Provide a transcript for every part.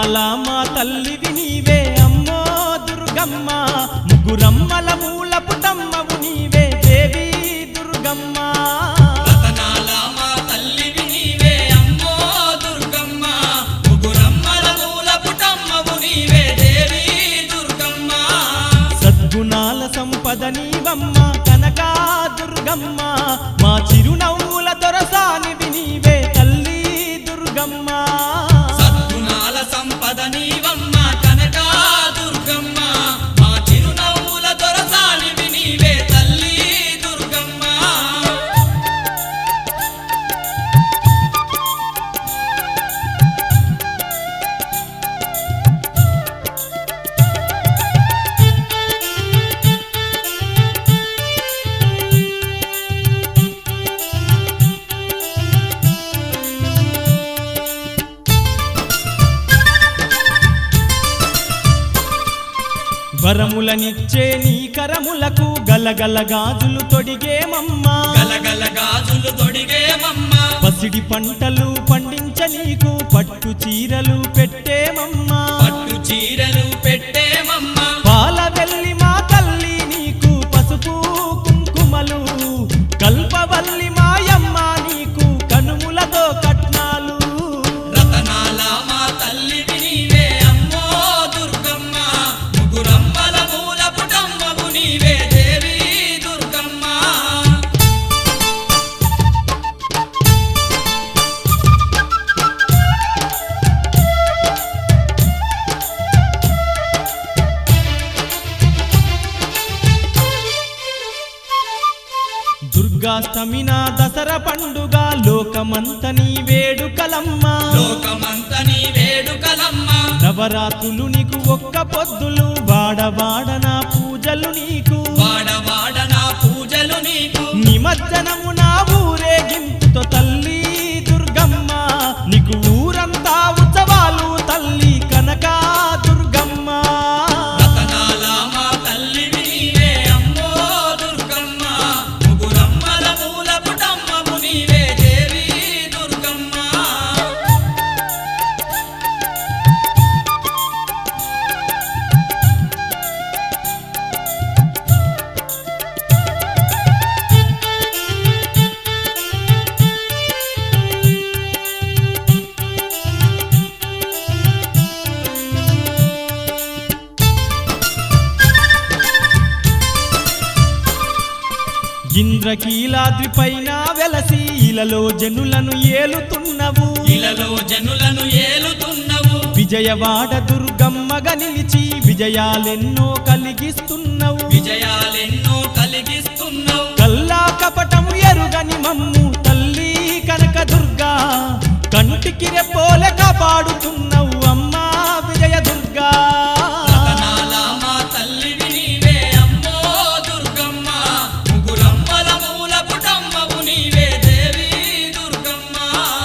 రతనాల మా తల్లివి నీవే అమ్మో దుర్గమ్మ ముగ్గురమ్మల మూల పుటమ్మవు నీవే దేవి దుర్గమ్మ రతనాల మా తల్లివి నీవే అమ్మో దుర్గమ్మ ముగురమ్మల మూల పుటమ్మవు నీవే దేవి దుర్గమ్మ సద్గుణాల సంపద నీవమ్మ కనకా దుర్గమ్మ మా చిరునవ్వుల దొరసానివి నీవే తల్లి దుర్గమ్మ సద్గుణాల సంపద నీవమ్మ కనకా దుర్గమ్మ మా చిరునవ్వుల దొరసానివి నీవే తల్లి దుర్గమ్మ వరములనిచ్చే నీ కరములకు గలగల గాజులు తొడిగేమమ్మా గలగల గాజులు తొడిగేమమ్మ పసిడి పంటలు పండించ నీకు పట్టు చీరలు పెట్టేమమ్మా పట్టు చీరలు పెట్టేమమ్మ పాల వెళ్ళి మా తల్లి నీకు పసుపు కుంకుమలు కల్పవల్లి మాయమ్మ నీకు కనుములతో కట్నాలు రతనాల మా తల్లివి నీవే అమ్మో దుర్గమ్మ ముగురమ్మల మూల పుటమ్మవు నీవే దేవి దుర్గమ్మ దుర్గాష్టమి నా దసరా పండుగ లోకమంత నీ వేడుకలమ్మా లోకమంత నీ వేడుకలమ్మ నవరాత్రులు నీకు ఒక్క పొద్దులు వాడవాడ నా పూజలు నీకు వాడవాడ నా పూజలు నీకు నిమజ్జనము నా ఊరేగింపుతో తల్లి దుర్గమ్మ నీకు ఊరంతా ఉత్సవాలు తల్లి కనకా దుర్గమ్మ రతనాల మా తల్లివి నీవే అమ్మో దుర్గమ్మ ముగురమ్మల మూల పుటమ్మవు నీవే దేవి దుర్గమ్మ ఇంద్రకీలాద్రి పైన వెలసి ఇలలో జనులను ఏలుతున్నవు ఇలలో జనులను ఏలుతున్నవు విజయవాడ దుర్గమ్మగా నిలిచి విజయాలెన్నో కలిగిస్తున్నవు విజయాలెన్నో కలిగిస్తున్నావు కల్లా కపటము ఎరుగని మమ్ము తల్లి కనక దుర్గా కంటికి రెప్పోలే కాపాడుతున్నవు అమ్మా విజయ దుర్గా రతనాల మా తల్లివి నీవే అమ్మో దుర్గమ్మ ముగురమ్మల మూల పుటమ్మవు నీవే దేవి దుర్గమ్మ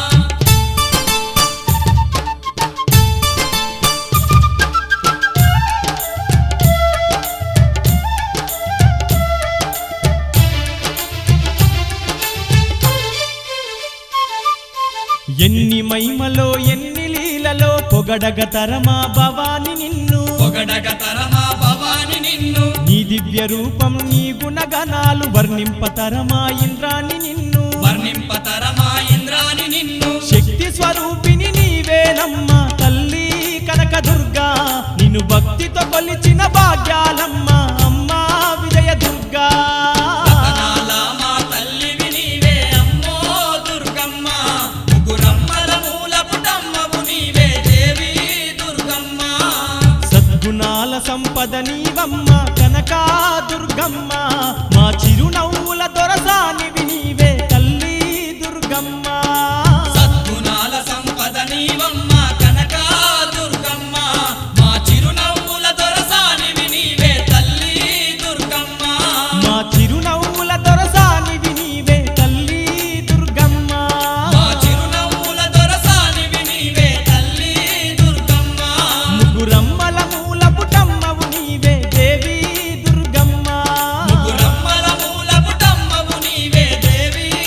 ఎన్ని మైమలో ఎన్ని లీలలో పొగడగ తరమా భవాని నిన్ను పొగడగ తరమా భవాని నిన్ను నీ దివ్య రూపం నీ గుణగణాలు వర్ణింపతరమా ఇంద్రాని నిన్ను వర్ణింపతరమా ఇంద్రాని నిన్ను శక్తి స్వరూపిణి నీవేనమ్మా తల్లి కనక దుర్గా నిన్ను భక్తితో కొలిచిన భాగ్యాలమ్మ అమ్మా విజయ దుర్గా రతనాల మా తల్లివి నీవే అమ్మో దుర్గమ్మ ముగురమ్మల మూల పుటమ్మవు నీవే దేవి దుర్గమ్మ సద్గుణాల సంపద నీవమ్మ కనకా దుర్గమ్మ మా చిరునవ్వుల దొరసానివి నీవే తల్లి దుర్గమ్మ సద్గుణాల సంపద నీవమ్మ కనకా దుర్గమ్మ మా చిరునవ్వుల దొరసానివి నీవే తల్లి దుర్గమ్మ మా చిరునవ్వుల దొరసానివి నీవే తల్లి దుర్గమ్మ మా చిరునవ్వుల దొరసానివి నీవే తల్లి దుర్గమ్మ ముగ్గురమ్మల మూల పుటమ్మవు నీవే దేవి దుర్గమ్మ ముగురమ్మల మూల పుటమ్మవు నీవే దేవి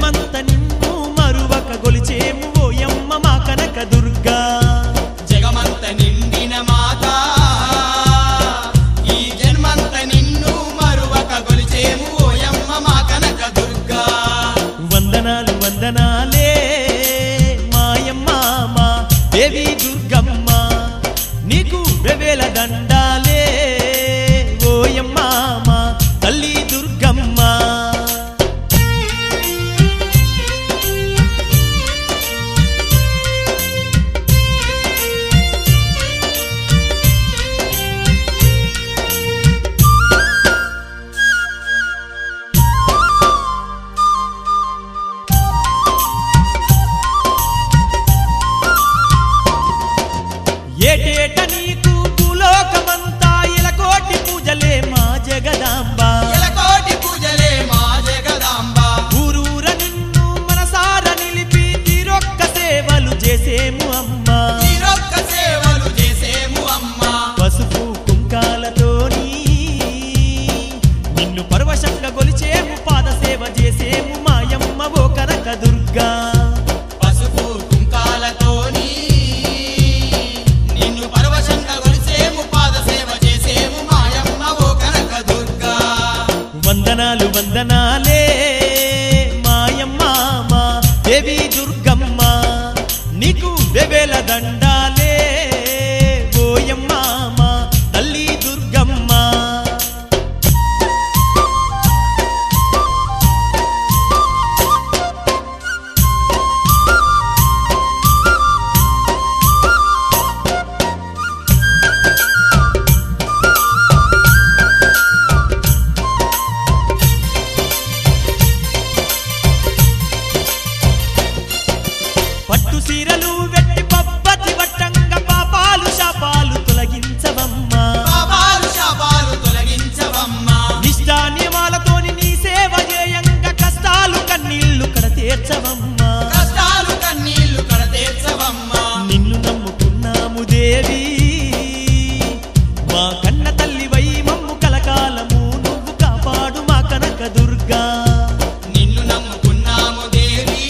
జన్మంత నిన్ను మరువక గొలిచేము ఓయమ్మ మా కనక దుర్గా జగమంత నిండిన మాత ఈ జన్మంత నిన్ను మరువక గొలిచేము ఓయమ్మ మా కనక దుర్గా వందనాలు వందనాలే మాయమ్మ మా దేవి దుర్గమ్మ నీకు వెవేల దండాలే ఓయమ్మ మా తల్లి దుర్గమ్మ ఏటేట నీకు భూలోకమంతా ఇలకోటి పూజలే మా జగదాంబ ఎలకోటి పూజలే మా జగదాంబ ఊరూర నిన్ను మనసార నిలిపి తీరొక్క సేవలు చేసేము అమ్మా తీరొక్క సేవలు చేసేము అమ్మా పసుపు కుంకాలతోని నిన్ను పరవశంగా గొలిచేము పాద సేవ చేసేము మాయమ్మ ఓ కనక దుర్గా పసుపు కుంకాలతోని నిన్ను పరవశంగా కొలిసేము పాద సేవ చేసేము మాయమ్మ ఓ కనక దుర్గా వందనాలు వందనాలే మాయమ్మ మా దేవి దుర్గమ్మ నీకు వెవేల దండాలే ఓయమ్మ మా తల్లి దుర్గమ్మ పట్టు సీరలు వెట్టి పబ్బతి వట్టంగా పాపాలు శాపాలు తొలగించవమ్మా పాపాలు శాపాలు తొలగించవమ్మా నిష్టా నియమాలతోని నీ సేవ చేయంగా కష్టాలు కన్నీళ్లు కడ తీర్చవమ్మా కష్టాలు కన్నీళ్లు కడతీర్చవమ్మా నిన్ను నమ్ముకున్నాము దేవి మా కన్న తల్లి వై మమ్ము కలకాలము నువ్వు కాపాడు మా కనక దుర్గా నిన్ను నమ్ముకున్నాము దేవి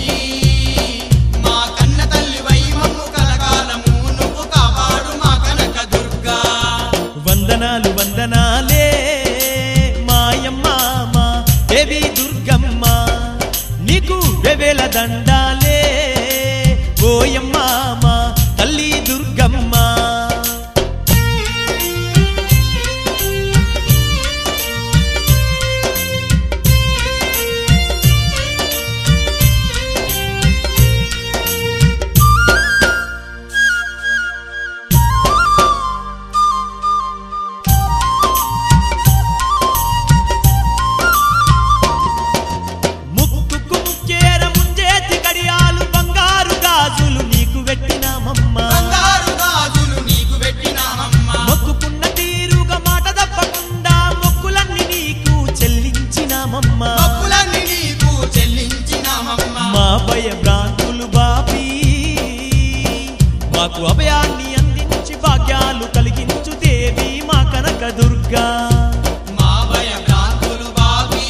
మా కన్న తల్లి వైమము కలకాలము నువ్వు కాపాడు మా కనక దుర్గా వందనాలు వందనాలే మాయమ్మ మా దేవి దుర్గమ్మ నీకు వెవేల దండాలే ఓయమ్మ మా తల్లి దుర్గమ్మ ముక్కుకు ముక్కేర ముంజేతి కడియాలు బంగారు గాజులు నీకు పెట్టినామమ్మా బంగారు గాజులు నీకు పెట్టినామమ్మా మొక్కుకున్న తీరుగా మాట తప్పకుండా మొక్కులన్నీ నీకు చెల్లించినామమ్మా అప్పులన్నీ నీకు చెల్లించినామమ్మా మా భయ భ్రాంతులు బాపి మాకు అభయాన్ని అందించి భాగ్యాలు కలిగించు దేవి మా కనక దుర్గా మా భయ భ్రాంతులు బావి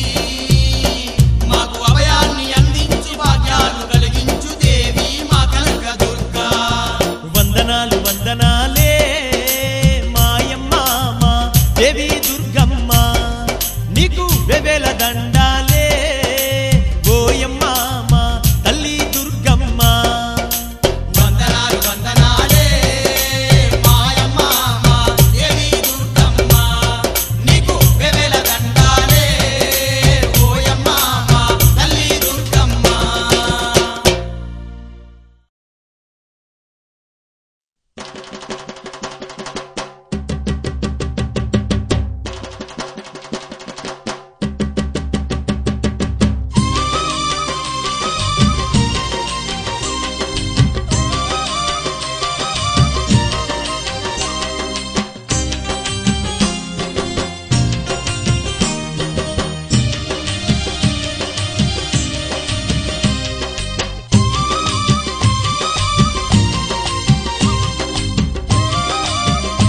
మాకు అభయాన్ని అందించు భాగ్యాలు కలిగించు దేవి మా కనక దుర్గా వందనాలు వందనాలే మాయమ్మ మా దేవి దుర్గమ్మ నీకు వెవేల దండాలే ఓయమ్మ మా తల్లి దుర్గమ్మ వందనాలు వందనాలే మాయమ్మ మా దేవి దుర్గమ్మ నీకు వెవెల దండాలే ఓయమ్మ మా తల్లి దుర్గమ్మ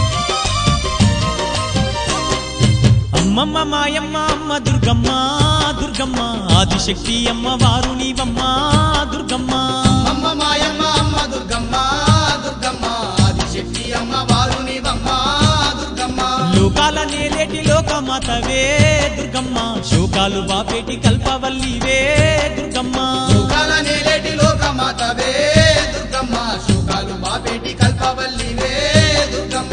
అమ్మమ్మ మాయమ్మ అమ్మ దుర్గమ్మ దుర్గమ్మ ఆదిశక్తి అమ్మ వారు నీవమ్మ దుర్గమ్మ అమ్మ మాయమ్మ అమ్మ దుర్గమ్మ దుర్గమ్మ ఆదిశక్తి అమ్మ వారు నీవమ్మ దుర్గమ్మ లోకాల నేలేటి లోకమాతవే దుర్గమ్మ శోకాలు బాపేటి కల్పవల్లివే దుర్గమ్మ సుఖాల నేలేటి లోకమాతవే దుర్గమ్మ సుఖాలు బాపేటి కల్పవల్లివే దుర్గమ్మ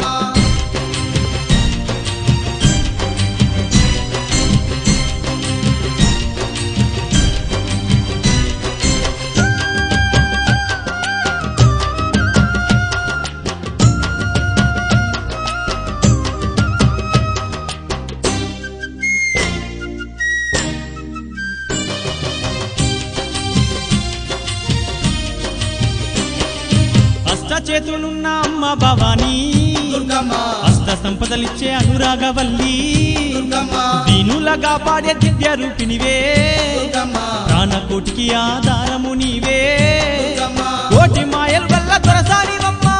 అష్టచేతులున్న అమ్మ భవానీ దుర్గమ్మ అష్ట సంపదలిచ్చే అనురాగవల్లి దుర్గమ్మ దీనులగా పాడే దివ్య రూపినివే దుర్గమ్మ ప్రాణకోటికి ఆధారము నీవే దుర్గమ్మ కోటి మాయల వల్ల దొరసానివమ్మా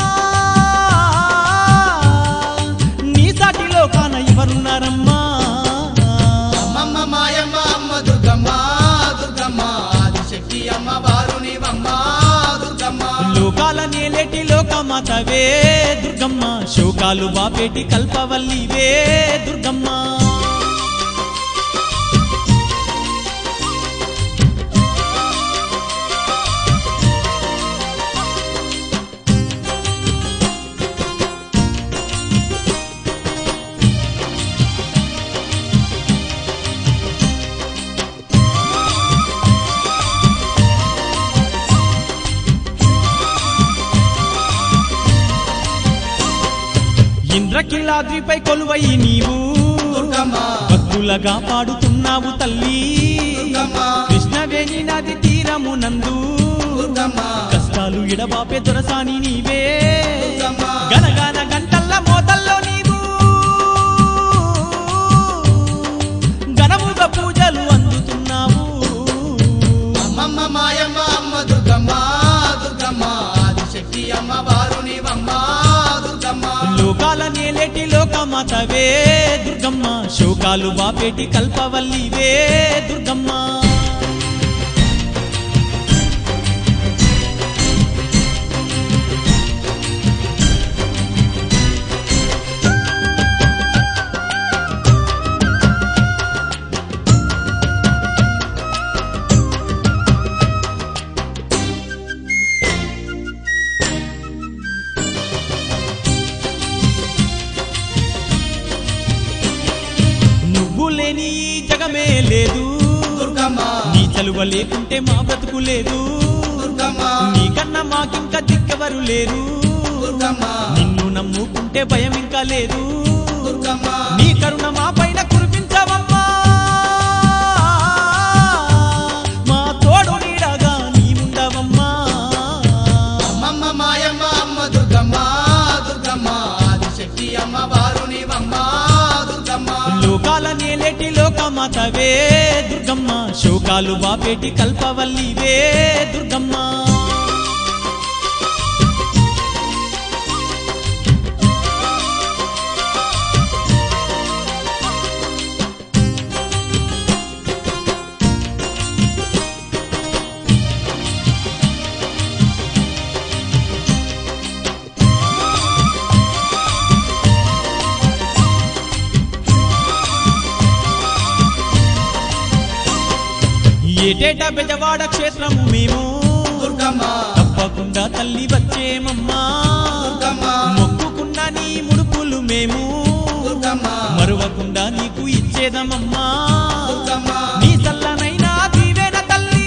నీ సాటిలో కాన ఎవరున్నారమ్మా అమ్మమ్మ మాయమ్మ అమ్మ దుర్గమ్మ దుర్గమ్మ ఆదిశక్తి అమ్మ వారు నీవమ్మ దుర్గమ్మ లోకాల నేలేటి లోకమాతవే దుర్గమ్మ శోకాలు బాపేటి కల్పవల్లివే దుర్గమ్మ ఇంద్రకిలాద్రిపై కొలువై నీవు దుర్గమ్మ భక్తులగా పాడుతున్నావు తల్లి దుర్గమ్మ కృష్ణవేణి నది తీరమునందు దుర్గమ్మ కష్టాలు ఎడబాపే దొరసాని నీవే దుర్గమ్మ గనగాన గంటల్ల మోతల్లో నీవు ఘనముగా పూజలు అందుతున్నావు అమ్మమ్మ మాయమ్మ అమ్మ దుర్గమ్మ దుర్గమ్మ ఆదిశక్తి అమ్మ వారు నీవమ్మ దుర్గమ్మ లోకాల నేలేటి లోకమాతవే దుర్గమ్మ శోకాలు బాపేటి కల్పవల్లివే దుర్గమ్మ నువ్వు లేని ఈ జగమే లేదు దుర్గమ్మ నీ చలువ లేకుంటే మా బ్రతుకు లేదు దుర్గమ్మ నీకన్నా మాకింక దిక్కెవరు లేరు దుర్గమ్మ నిన్ను నమ్ముకుంటే భయం ఇంకా లేదు దుర్గమ్మ నీ కరుణ మా పైన కురిపించవమ్మా మా తోడు నీడగా నీ ఉండవమ్మా అమ్మమ్మ మాయమ్మ అమ్మ దుర్గమ్మ దుర్గమ్మ ఆదిశక్తి అమ్మ వారు నీవమ్మ దుర్గమ్మ లోకాల నేలేటి లోకమాతవే దుర్గమ్మ శోకాలు బాపేటి కల్పవల్లివే దుర్గమ్మ ఏటేటా బెజవాడ క్షేత్రము మేము దుర్గమ్మ తప్పకుండా తల్లి వచ్చేమమ్మా దుర్గమ్మ మొక్కుకున్న నీ ముడుపులు మేము దుర్గమ్మ మరువకుండా నీకు ఇచ్చేదమమ్మా దుర్గమ్మ నీ చల్లనైనా దీవెన తల్లి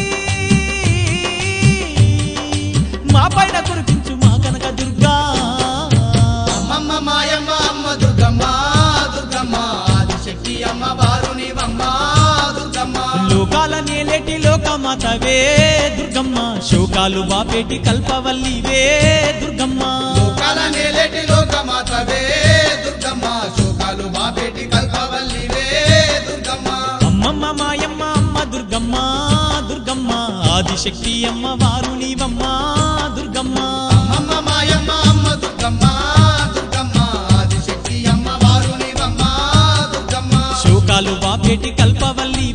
మా పైన కురిపించు మా కనక దుర్గా అమ్మమ్మ మాయమ్మ అమ్మ దుర్గమ్మ దుర్గమ్మ ఆదిశక్తి అమ్మ వారు నీవమ్మ దుర్గమ్మ లోకాల నేలేటి లోకమాతవే దుర్గమ్మ శోకాలు బాపేటి కల్పవల్లివే దుర్గమ్మ లోకాల నేలేటి లోకమాతవే దుర్గమ్మ శోకాలు బాపేటి కల్పవల్లివే దుర్గమ్మ అమ్మమ్మ మాయమ్మ అమ్మ దుర్గమ్మ దుర్గమ్మ ఆదిశక్తి అమ్మ వారు నీవమ్మ దుర్గమ్మ అమ్మమ్మ మాయమ్మ అమ్మ దుర్గమ్మ దుర్గమ్మ ఆదిశక్తి అమ్మ వారు నీవమ్మ దుర్గమ్మ శోకాలు బాపేటి కల్పవల్లి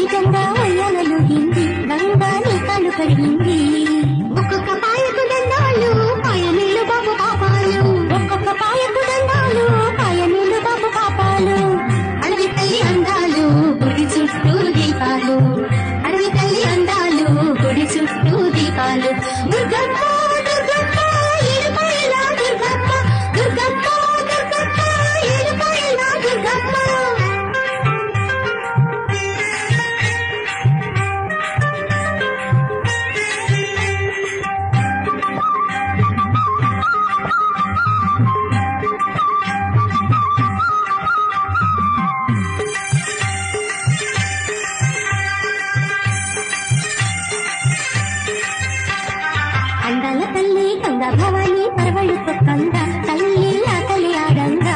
గంగా ఉయ్యాలలు హింది గంగా నీ కాళ్ళు కడిగింది ఒక్కొక్క పాయకు దండాలు పాయ నీళ్ళు బాబు పాపాలు ఒక్కొక్క పాయకు దండాలు పాయ నీళ్ళు బాబు పాపాలు అడవి తల్లి అందాలు గుడి చుట్టూ దీపాలు అడవి తల్లి అందాలు గుడి చుట్టూ దీపాలు దుర్గమ్మ దుర్గమ్మ ఏడుపాయల దుర్గమ్మ దుర్గమ్మ దుర్గమ్మ ఏడుపాయల దుర్గమ్మ అందాల తల్లి కంద భవాని పరవళ్ళు కంద తల్లి ఆకలి ఆడంగా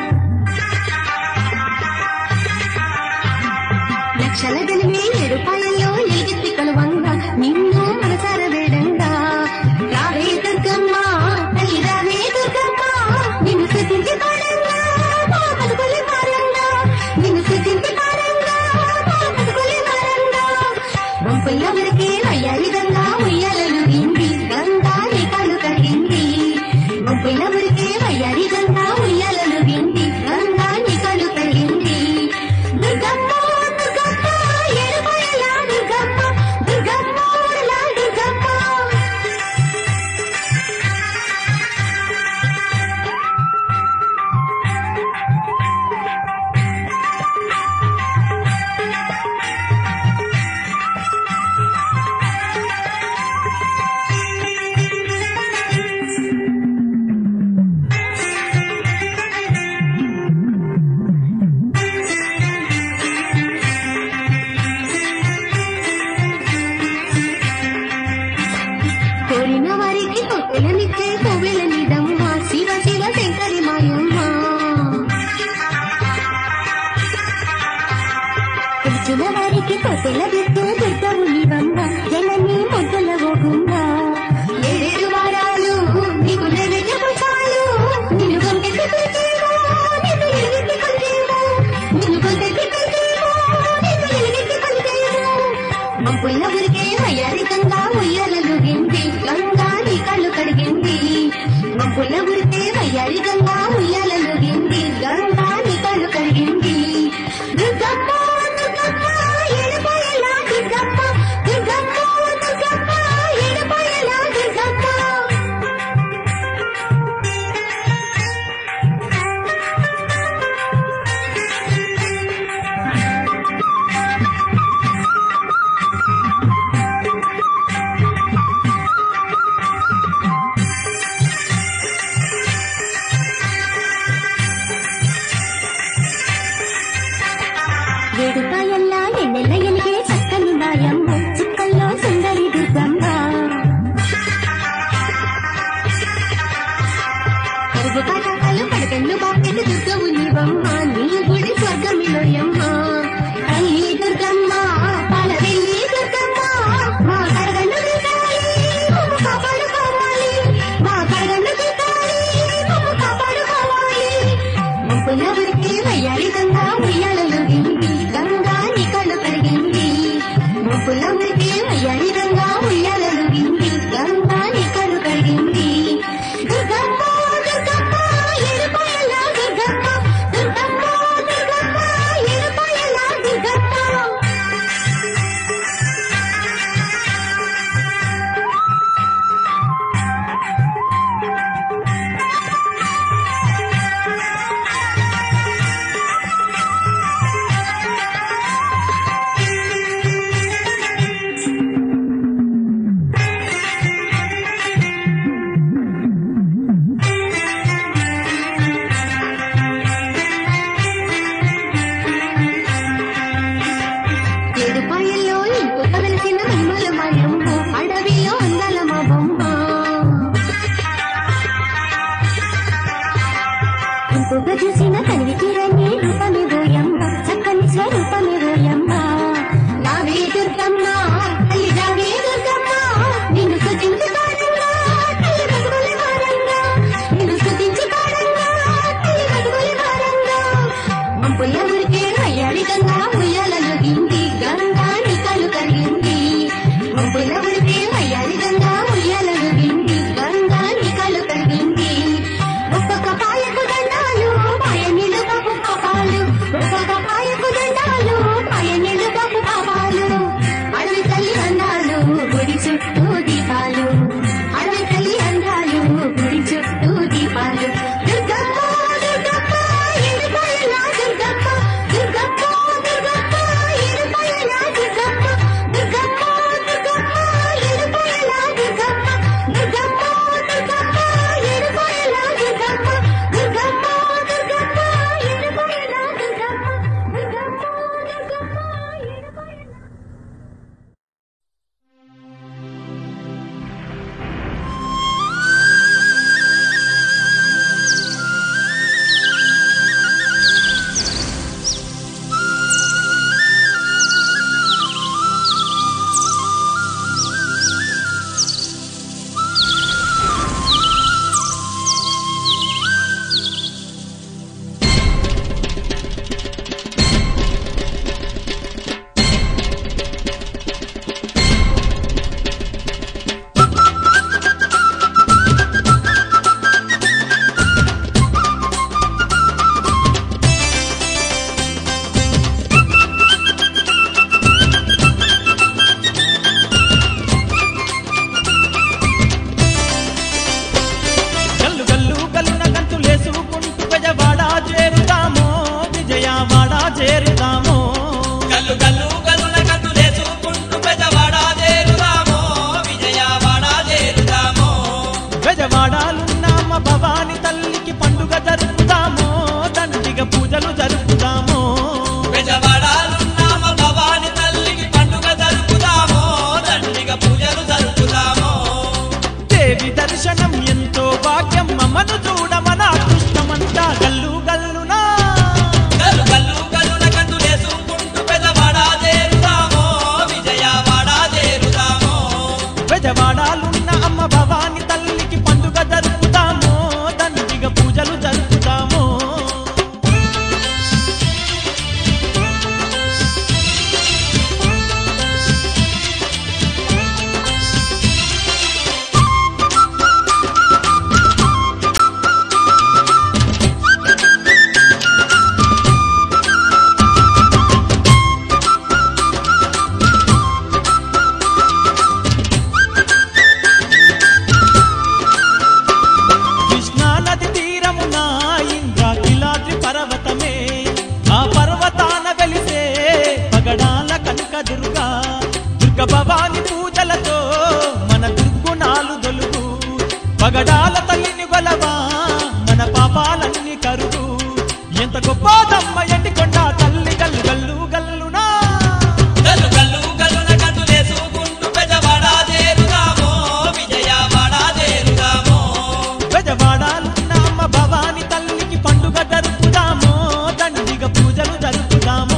లక్షల జనమే ఏడుపాయల్లో ఎలుగెత్తి కొలువంగా నిన్ను మనసార వేడంగా రావే దుర్గమ్మ తల్లి రావే దుర్గమ్మ నిన్ను స్థుతించి పాడంగా మా బతుకులే పారంగా నిన్ను స్థుతించి పాడంగా మా బతుకులే పారంగా వంపుల వరకే అయ్యాలి గంగా ఉయ్యాలలు గింది గంగా నీ కాళ్ళు కడిగింది వంపుల వరకే అయ్యాలి గంగా ఉయ్యాలలు గింది గంగా నీ కాళ్ళు కడిగింది దుర్గమ్మ దుర్గమ్మ ఏడుపాయల దుర్గమ్మ దుర్గమ్మ ఊరల దుర్గమ్మ కోరిన వారికి కొత్తెలనిచ్చే కోవెలనిదమ్మ శివ శివ శంకరి మాయమ్మ పిలిచిన వారికి కొత్తెల విత్తు దుర్గవు నీవమ్మ జనని ముద్దుల ఓగుమ్మ ఏడేడు వారాలు నీకు నైవేద్యము చాలు నిన్ను గొంతెత్తి పిలిచేమో నిన్ను ఎలుగెత్తి కొలిచేమో నిన్ను గొంతెత్తి పిలిచేమో నిన్ను ఎలుగెత్తి కొలిచేమో మంపుల ఊరికే అయ్యారి గంగా ఉయ్యాలలు గింది గంగా నీ కళ్ళు కడిగింది ఊగే వయ్యారి గంగా ఉయ్యాలలుగింది గంగా నికలు కలిగింది ఒక్కొక్క పాయకు దండాలు పాయనిలు బాబు పాపాలు ఒక్కొక్క పాయకు దండాలు పాయనిలు బాబు పాపాలు అడవి తల్లి అందాలు గుడి చుట్టూ దీపాలు అడవి తల్లి అందాలు గుడి చుట్టూ దీపాలు దుర్గమ్మ దుర్గమ్మ ఏడుపాయల దుర్గమ్మ దుర్గమ్మ దుర్గమ్మ ఏడుపాయల దుర్గమ్మ దుర్గమ్మ దుర్గమ్మ ఏడుపాయల దుర్గమ్మ దుర్గమ్మ దుర్గమ్మ ఏడుపాయల దుర్గమ్మ దుర్గమ్మ దుర్గమ్మ ఏడుపాయల దుర్గమ్మ దుర్గమ్మ దుర్గమ్మ ఏడుపాయల గల్లు గల్లు గల్లున గంతులేసుకుంటూ గజవాడ చేరుతామో విజయవాడ చేరుతామో గల్లు గల్లు గల్లున గంతులేసుకుంటూ పెద్దవాడ చేరుదామో విజయవాడ చేరుదామో గజవాడాలున్నామ భవాని తల్లికి పండుగ జరుపుతామో దండిగా పూజలు జరుపుతామో పెద్దవాడాలున్నామ భవాని తల్లికి పండుగ జరుపుదామో దండిగా పూజలు జరుపుదామో దేవి దర్శనం ఎంతో భాగ్యం మమ్మను చూడమన అదృష్టమంతా గల్లు గల్లునా గల్లు గల్లు గల్లున గంతులేసుకుంటూ పెద్దవాడ చేరుదామో విజయవాడ చేరుదామో గజవాడాలున్న అమ్మ భవాని తల్లికి పండుగ జరుపుతామో దండిగా పూజలు జరుపుతామో కృష్ణా నది తీరమున ఇంద్రాకిలాద్రి పర్వతమే ఆ పర్వతాన వెలిసే పగడాల కనక దుర్గా దుర్గ భవాని పూజలతో మన దుర్గుణాలు దొలుగు పగడాల తల్లిని గొలవా మన పాపాలన్నీ కరుగు ఎంత గొప్పదమ్మ ఎండికొండ తల్లి గల్లు గల్లు గల్లునా గల్లు గల్లు గల్లున గంతులేసుకుంటూ పెద్దవాడ చేరుదామో విజయవాడ చేరుదామో గజవాడాలున్న అమ్మ భవాని తల్లికి పండుగ జరుపుదామో దండిగా పూజలు జరుపుదామో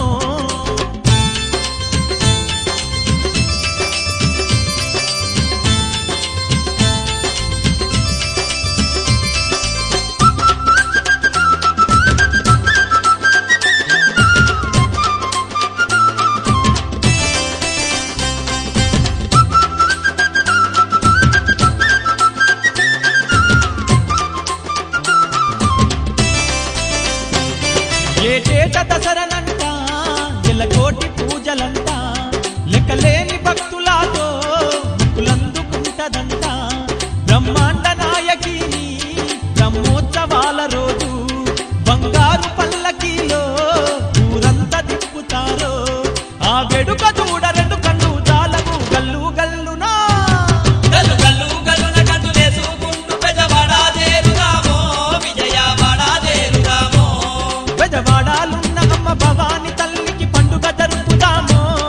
ఏటేట దసరనంట ఎలకోటి పూజలంట లెక్కలేని భక్తులతో ముక్కులందుకుంటదంట బ్రహ్మాండ నాయకిని బ్రహ్మోత్సవాల రోజు బంగారు పల్లకీలో ఊరంతా తిప్పుతారో ఆ వెడుక చూడ రెండు కళ్ళు జాలము గల్లు గల్లునా గల్లు గల్లు గల్లున గంతులేసుకుంటూ పెద్దవాడ చేరుదామో విజయవాడ చేరుదామో పెదవాడాలున్న అమ్మ భవాని తల్లికి పండుగ జరుపుదామో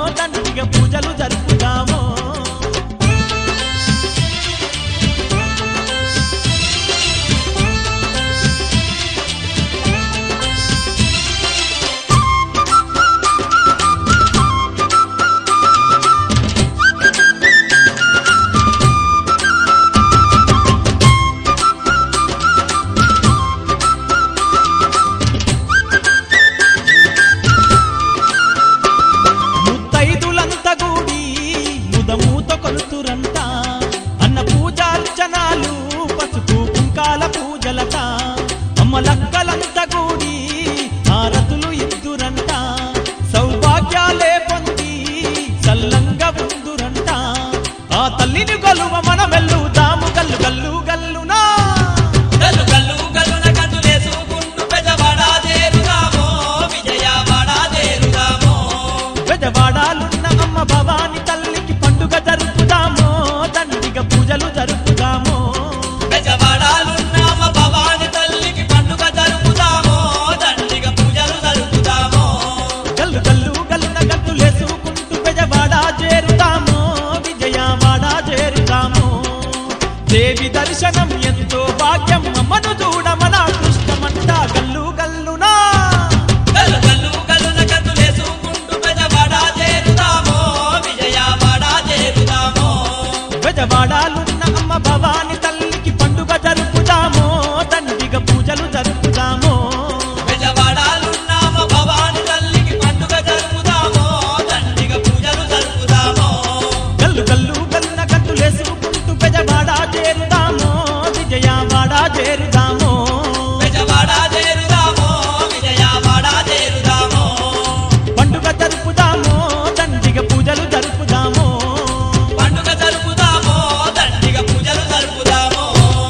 అమ్మలక్కలంత కూడి హారతులు ఇద్దురంట సౌభాగ్యాలే పొంది చల్లంగా ఉందురంట ఆ తల్లిని కొలువ మనమెల్లుదాము గల్లు గల్లు గల్లునా గల్లు గల్లు గల్లున గంతులేసుకుంటూ పెదవాడ చేరుదామో విజయవాడ చేరుదామో పెదవాడాలున్న అమ్మ భవాని తల్లికి పండుగ జరుపుదామో దండిగ పూజలు జరుపుదామో పెదవాడాలున్నామ భవాని తల్లికి పండుగ జరుపుదామో దండిగ పూజలు జరుపుదామో గల్లు గల్లు గల్లున గంతులేసుకుంటూ పెదవాడ చేరుతామో విజయవాడ చేరుతామో దేవి దర్శనం ఎంతో భాగ్యం అమ్మను చూడమన అదృష్టమంట గల్లు గల్లునా గల్లు గల్లు గల్లున గంతులేసుకుంటూ పెదవాడ చేరుదామో విజయవాడ చేరుదామో పెదవాడాలున్న అమ్మ భవాని తల్లికి పండుగ జరుపుదామో దండిగ పూజలు జరుపుదామో పెదవాడాలున్నామ భవాని తల్లికి పండుగ జరుపుదామో దండిగ పూజలు జరుపుదామో గల్లు గల్లు గల్లున గంతులేసుకుంటూ పెదవాడ చేరుదామో విజయవాడ చేరుదామో పెదవాడ చేరుదామో విజయవాడ చేరుదామో పండుగ జరుపుదామో దండిగ పూజలు జరుపుదామో పండుగ జరుపుదామో దండిగ పూజలు జరుపుదామో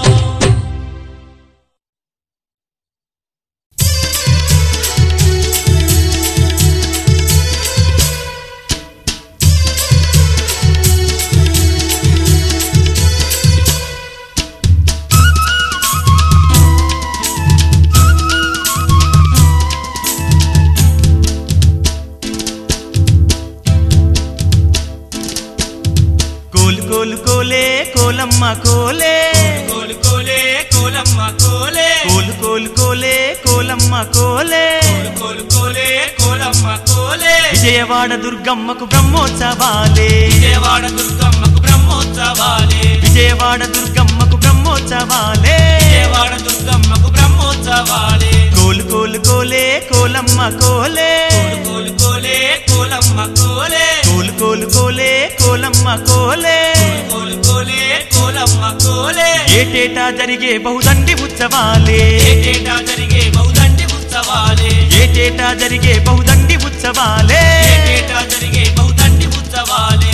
కోలు కోలు కోలే కోలమ్మ కోలే కోలు కోలే కోలమ్మ కోలే కోలు కోలు కోలే కోలమ్మ కోలే కోలు కోలు కోలే కోలమ్మ కోలే విజయవాడ దుర్గమ్మకు బ్రహ్మోత్సవాలే విజయవాడ దుర్గమ్మకు బ్రహ్మోత్సవాలే విజయవాడ దుర్గమ్మకు బ్రహ్మోత్సవాలే విజయవాడ దుర్గమ్మకు బ్రహ్మోత్సవాలే కోలు కోలు కోలే కోలమ్మ కోలే కోలు కోలు కోలే కోలమ్మ కోలే కోలు కోలు కోలే కోలమ్మ కోలే కోలు కోలే కోలమ్మ కోలే ఏటేటా జరిగే బహుదండి ఉత్సవాలే ఏటేటా జరిగే బహుదండి ఉత్సవాలే ఏటేటా జరిగే బహుదండి ఉత్సవాలే ఏటేటా జరిగే బహుదండి ఉత్సవాలే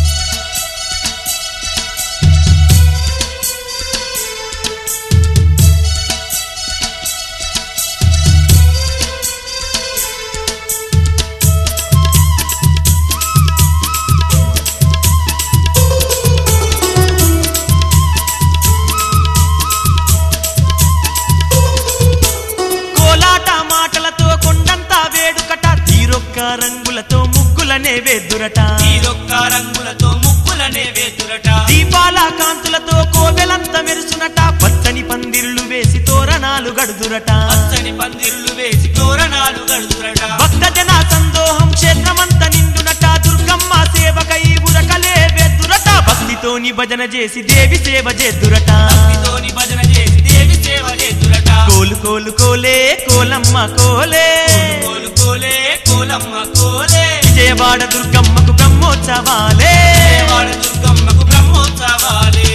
కోలాట మాటలతో కొండంతా వేడుకట తీరొక్క రంగులతో ముగ్గులనే వేద్దురట ఈరొక్క రంగులతో ముక్కులనే వేతురట దీపాల కాంతులతో కోవెలంత మెరుసునట పచ్చని పందిర్లు వేసి తోరణాలు గడుదురట పచ్చని పందిర్లు వేసి తోరణాలు గడుతురట భక్త జన సందోహం క్షేత్రమంత నిండునట దుర్గమ్మ సేవకై ఉరకలే వేద్దురట భక్తితోని భజన చేసి దేవి సేవ చేద్దురట భక్తితోని భజన చేసి దేవి సేవ చేతురట కోలు కోలు కోలే కోలమ్మ కోలే కోలు కోలే కోలమ్మ కోలే విజయవాడ దుర్గమ్మకు బ్రహ్మోత్సవాలే విజయవాడ దుర్గమ్మకు బ్రహ్మోత్సవాలే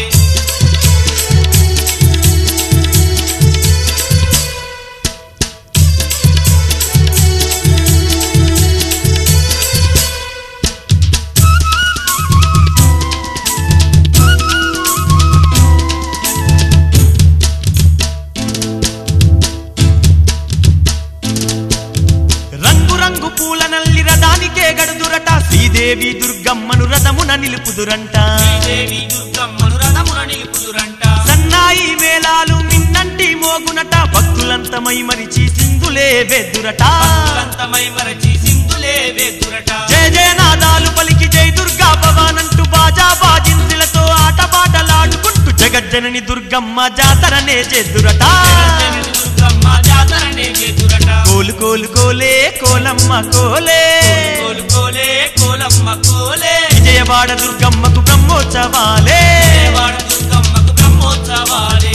రంగు రంగు పూల నల్లి రథానికే గడుదురట శ్రీదేవి దుర్గమ్మను రథమున నిలుపుదురంట దేవి దుర్గమ్మను రథమున నిలుపుదురంట సన్నాయి మేళాలు మిన్నంటి మోగునట భక్తులంతమై మరిచి సింధులే వెద్దురట అంతమై మరచి సింధులే వేతురట జయ జయనాదాలు పలికి జై దుర్గా భవానంటూ బాజా బాజింతులతో ఆటపాటలాడుకుంటూ జగజ్జనని దుర్గమ్మ జాతరనే చేద్దురట దుర్గమ్మ జాతరనే వేతురట కోలు కోలు కోలే కోలమ్మ కోలే కోలు కోలే కోలమ్మ కోలే విజయవాడ దుర్గమ్మకు బ్రహ్మోత్సవాలే విజయవాడ దుర్గమ్మకు బ్రహ్మోత్సవాలే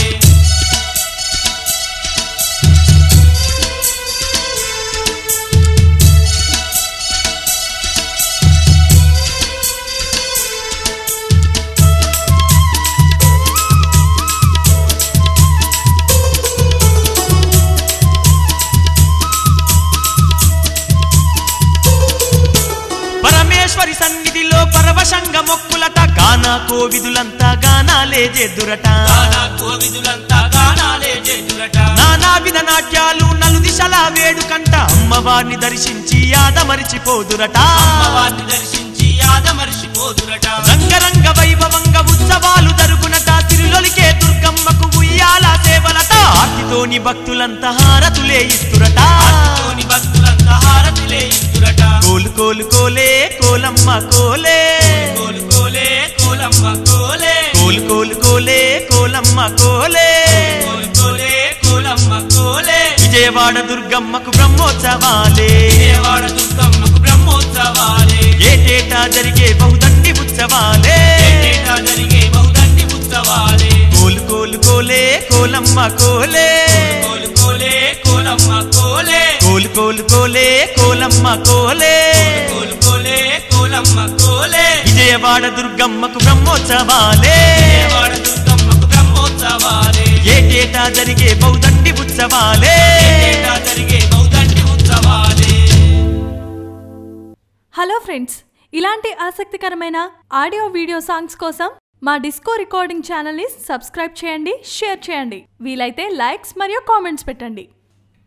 కోవిదులంతా గానాలే చేద్దురట గానా కోవిదులంతా గానాలే చేతురట నానా విధ నాట్యాలు నలు దిశల వేడుకంట అమ్మవారిని దర్శించి ఆదమరిచిపోదురట అమ్మవారిని దర్శించి ఆదమర్చిపోదురట రంగరంగ వైభవంగ ఉత్సవాలు జరుగునట తిరులొలికే దుర్గమ్మకు ఉయ్యాల సేవలట ఆర్తితోని భక్తులంతా హారతులే ఇస్తురట ఆర్తితోని భక్తులంతా హారతిలే ఇస్తురట కోలు కోలు కోలే కోలమ్మ కోలే కోలు కోలే కోలమ్మ కోలే కోలు కోలు కోలే కోలమ్మ కోలే కోలు కోలే కోలమ్మ కోలే విజయవాడ దుర్గమ్మకు బ్రహ్మోత్సవాలే విజయవాడ దుర్గమ్మకు బ్రహ్మోత్సవాలే ఏటేటా జరిగే బహుదండి ఉత్సవాలే ఏటేటా జరిగే బహుదండి ఉత్సవాలే కోలు కోలు కోలే కోలమ్మ కోలే కోలు కోలే కోలమ్మ కోలే కోలు కోలు కోలే కోలమ్మ కోలే కోలు కోలే కోలమ్మ కోలే విజయవాడ దుర్గమ్మకు బ్రహ్మోత్సవాలే విజయవాడ దుర్గమ్మకు బ్రహ్మోత్సవాలే ఏటేటా జరిగే బహుదండి ఉత్సవాలే ఏటేటా జరిగే బహుదండి ఉత్సవాలే హలో ఫ్రెండ్స్ ఇలాంటి ఆసక్తికరమైన ఆడియో వీడియో సాంగ్స్ కోసం మా డిస్కో రికార్డింగ్ ఛానల్ని సబ్స్క్రైబ్ చేయండి షేర్ చేయండి వీలైతే లైక్స్ మరియు కామెంట్స్ పెట్టండి